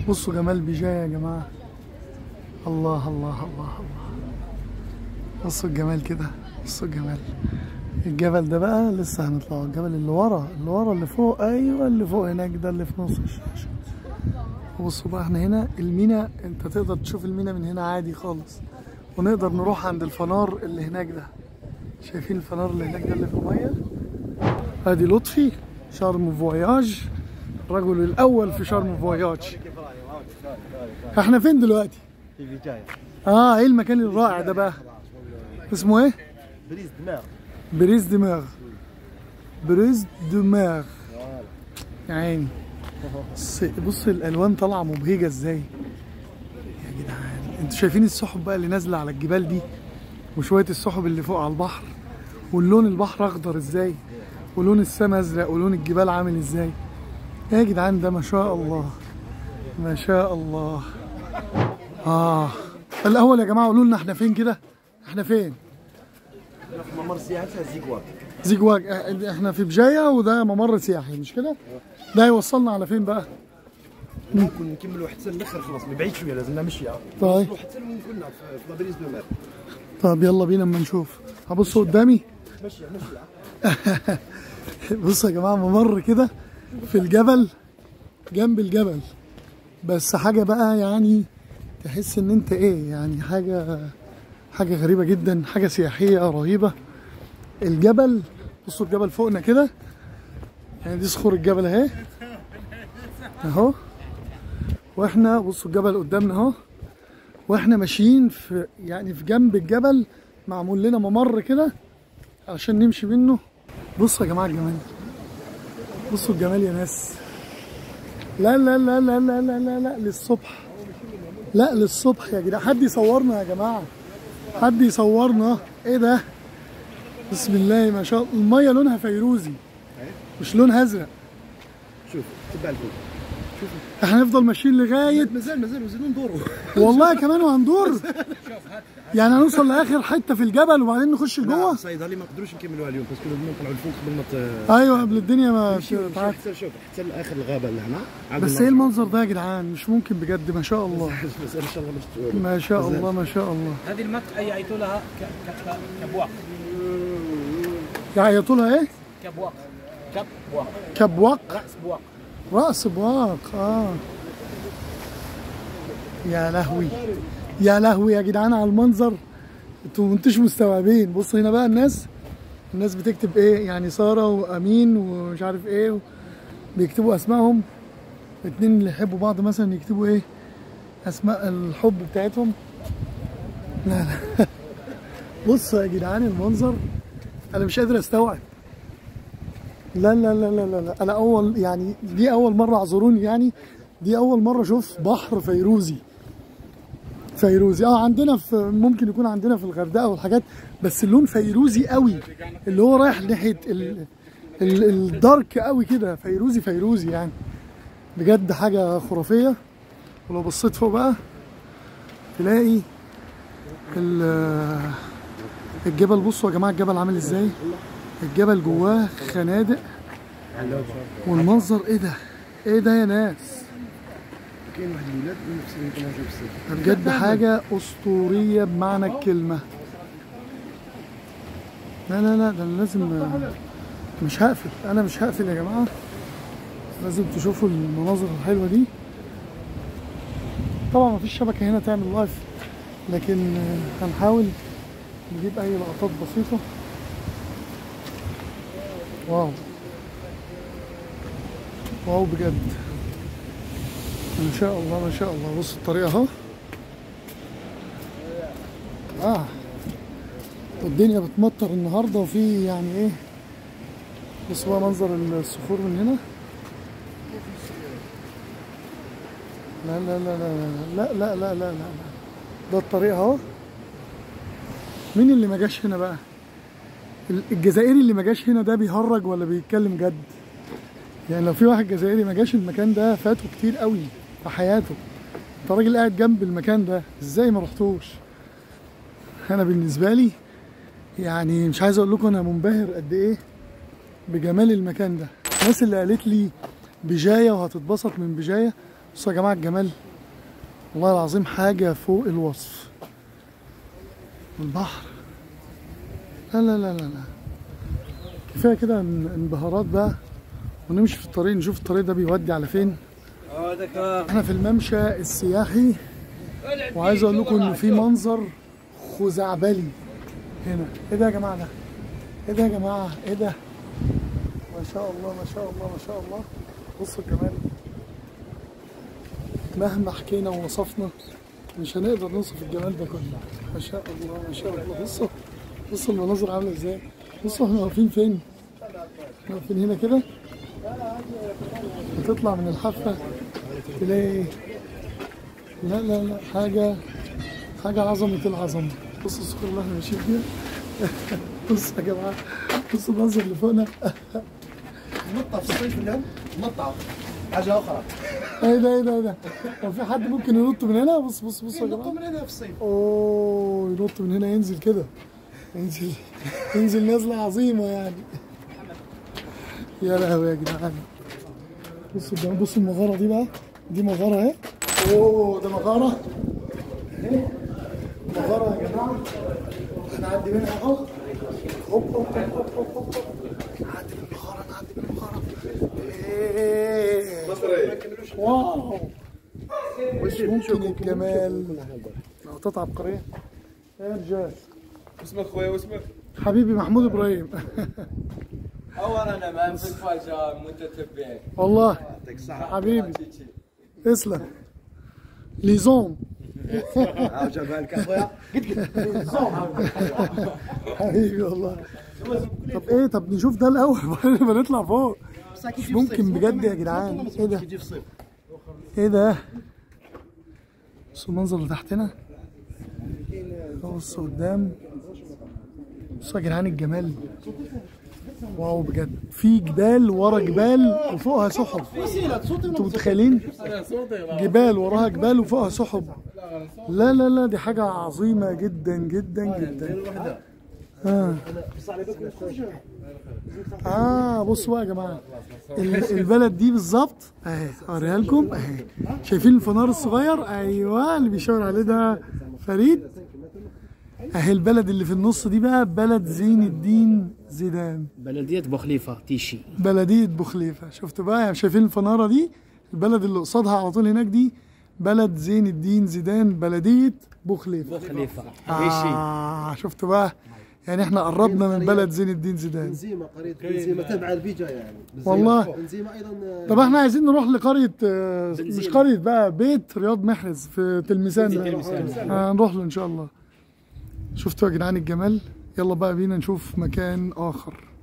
بصوا جمال بجاية يا جماعة الله الله الله الله بصوا الجمال كده بصوا الجمال الجبل ده بقى لسه هنطلعه الجبل اللي ورا اللي ورا اللي فوق ايوه اللي فوق هناك ده اللي في نص الشاشة بصوا بقى احنا هنا المينا انت تقدر تشوف المينا من هنا عادي خالص ونقدر نروح عند الفنار اللي هناك ده شايفين الفنار اللي هناك ده اللي في المية ادي لطفي شرم فواياج الرجل الاول في شرم فواياج احنا فين دلوقتي في فيجايا اه ايه المكان الرائع ده بقى اسمه ايه بريز دماغ بريز دماغ بريز دماغ يا عيني بص بص الالوان طالعه مبهجه ازاي يا جدعان انتوا شايفين السحب بقى اللي نازله على الجبال دي وشويه السحب اللي فوق على البحر واللون البحر اخضر ازاي ولون السماء ازرق ولون الجبال عامل ازاي يا جدعان ده ما شاء الله ما شاء الله اه الاول يا جماعه قولوا لنا احنا فين كده احنا فين ممر سياحي زيكواك زيجواج اه، احنا في بجايه وده ممر سياحي مش كده ده يوصلنا على فين بقى ممكن نكملوا حتى الاخر خلاص من بعيد شويه لازم نمشي طيب نروح حتى ممكن في بريز دماغ طب يلا بينا اما نشوف هبص قدامي مشي مشي بص يا جماعه ممر كده في الجبل جنب الجبل بس حاجه بقى يعني تحس ان انت ايه يعني حاجه حاجه غريبه جدا حاجه سياحيه رهيبه الجبل بصوا الجبل فوقنا كده يعني دي صخور الجبل اهي اهو واحنا بصوا الجبل قدامنا اهو واحنا ماشيين في يعني في جنب الجبل معمول لنا ممر كده عشان نمشي منه بصوا يا جماعه الجمال بصوا الجمال يا ناس لا لا لا لا لا لا لا, لا للصبح لا للصبح يا جدعان حد يصورنا يا جماعه حد يصورنا ايه ده بسم الله ما شاء الله الميه لونها فيروزي مش لونها ازرق شوف تبع الفوق احنا نفضل ماشيين لغايه مازال مازال مازال ندوروا والله كمان وهندور يعني هنوصل لاخر حته في الجبل وبعدين نخش جوه صيدلي ما قدروش نكملوها اليوم بس لازم نطلعوا الفوق قبل ما ت- ايوه قبل الدنيا ما نمشيو نمشيو تتعاد حتى شوف حتى لاخر الغابه اللي هنا عاد بس ايه المنظر ده يا جدعان مش ممكن بجد ما شاء الله بس ان شاء الله باش تقولوا ما شاء الله ما شاء الله هذه المنطقة يعيطوا لها ك- ك- ك- كبواق يعيطوا لها ايه كبواق كبواق كبوق رأس بواق راس بواق اه يا لهوي يا لهوي يا جدعان على المنظر انتوا انتوش مستوعبين بصوا هنا بقى الناس الناس بتكتب ايه يعني ساره وامين ومش عارف ايه بيكتبوا اسمائهم اتنين اللي يحبوا بعض مثلا يكتبوا ايه اسماء الحب بتاعتهم لا لا بصوا يا جدعان المنظر انا مش قادر استوعب لا لا لا لا لا, لا. انا اول يعني دي اول مره اعذروني يعني دي اول مره اشوف بحر فيروزي فيروزي اه عندنا في ممكن يكون عندنا في الغردقه والحاجات بس اللون فيروزي قوي اللي هو رايح ناحيه ال ال الدارك قوي كده فيروزي فيروزي يعني بجد حاجه خرافيه ولو بصيت فوق بقى تلاقي ال- الجبل بصوا يا جماعه الجبل عامل ازاي الجبل جواه خنادق والمنظر ايه ده ايه ده يا ناس كاين واحد الولاد نفس يمكن نجيب الصيف بجد حاجة أسطورية بمعنى الكلمة لا لا لا ده أنا لازم مش هقفل أنا مش هقفل يا جماعة لازم تشوفوا المناظر الحلوة دي طبعا مفيش شبكة هنا تعمل لايف لكن هنحاول نجيب أي لقطات بسيطة واو واو بجد ما شاء الله ما شاء الله بص الطريق اهو اه الدنيا بتمطر النهارده وفي يعني ايه بص بقى منظر الصخور من هنا لا لا لا لا لا لا لا لا لا لا ده الطريق اهو مين اللي ما جاش هنا بقى الجزائري اللي ما جاش هنا ده بيهرج ولا بيتكلم جد يعني لو في واحد جزائري ما جاش المكان ده فاته كتير قوي في حياته انت راجل قاعد جنب المكان ده ازاي ما رحتوش انا بالنسبه لي يعني مش عايز اقول لكم انا منبهر قد ايه بجمال المكان ده الناس اللي قالت لي بجايه وهتتبسط من بجايه بصوا يا جماعه الجمال والله العظيم حاجه فوق الوصف البحر لا لا لا لا لا كفايه كده ان- انبهارات بقى ونمشي في الطريق نشوف الطريق ده بيودي على فين احنا في الممشى السياحي وعايز اقول لكم ان في منظر خزعبلي هنا ايه ده يا جماعه ده ايه ده يا جماعه ايه ده ما شاء الله ما شاء الله ما شاء الله بصوا الجمال مهما حكينا ووصفنا مش هنقدر نوصف الجمال ده كله ما شاء الله ما شاء الله بصوا بصوا المناظر عامله ازاي بصوا احنا واقفين فين احنا واقفين هنا كده تطلع من الحافه تلاقي لا لا لا حاجه حاجه عظمه العظمه بصوا الصخور اللي احنا ماشيين فيها بصوا يا جماعه بصوا المنظر اللي فوقنا نطة في الصيف اليوم نطة حاجة أخرى ايه ده ايه ده ايه ده هو في حد ممكن ينط من هنا بص بص بص يا نطة جماعه من هنا في الصيف اوه ينط من هنا ينزل كده ينزل ينزل نزله عظيمه يعني يا لهوي يا جدعان بصوا ده بصوا المغاره دي بقى دي مغاره اهي اوه ده مغاره اهي مغاره يا جماعه هنعدي منها اهو هوب هوب هوب هوب هوب هوب نعدي من المغاره نعدي من المغاره ايه واو مش ممكن الجمال لو تقطع عبقرية يا رجال اسمك خويا واسمك؟ حبيبي محمود ابراهيم اولا انا ما في الفجر متتبع والله حبيبي تسلم ليزون جابها لك أخويا حبيبي والله طب ايه طب نشوف ده الاول بعدين ما نطلع فوق مش ممكن بجد يا جدعان ايه ده يجي في الصيف ايه ده بصوا المنظر اللي تحتنا بصوا قدام بصوا يا جدعان الجمال واو بجد في جبال ورا جبال وفوقها سحب انتوا متخيلين جبال وراها جبال وفوقها سحب لا لا لا دي حاجة عظيمة جدا جدا جدا آه. اه بصوا بقى يا جماعه ال- البلد دي بالظبط اهي اوريها لكم اهي شايفين الفنار الصغير ايوه اللي بيشاور عليه ده فريد اهي البلد اللي في النص دي بقى بلد زين الدين زيدان بلدية بوخليفة تيشي بلديه بوخليفه شفتوا بقى شايفين الفناره دي البلد اللي قصادها على طول هناك دي بلد زين الدين زيدان بلديه بوخليفه بوخليفة آه شفتوا بقى يعني احنا قربنا من بلد زين الدين زيدان بنزيما قرية بنزيما تبع البيجا يعني بنزيما- والله. بنزيما ايضا آه، طب احنا عايزين نروح لقرية آه، مش قرية بقى بيت رياض محرز في تلمسان ده آه نروح له ان شاء الله شفتوا يا جدعان الجمال يلا بقى بينا نشوف مكان اخر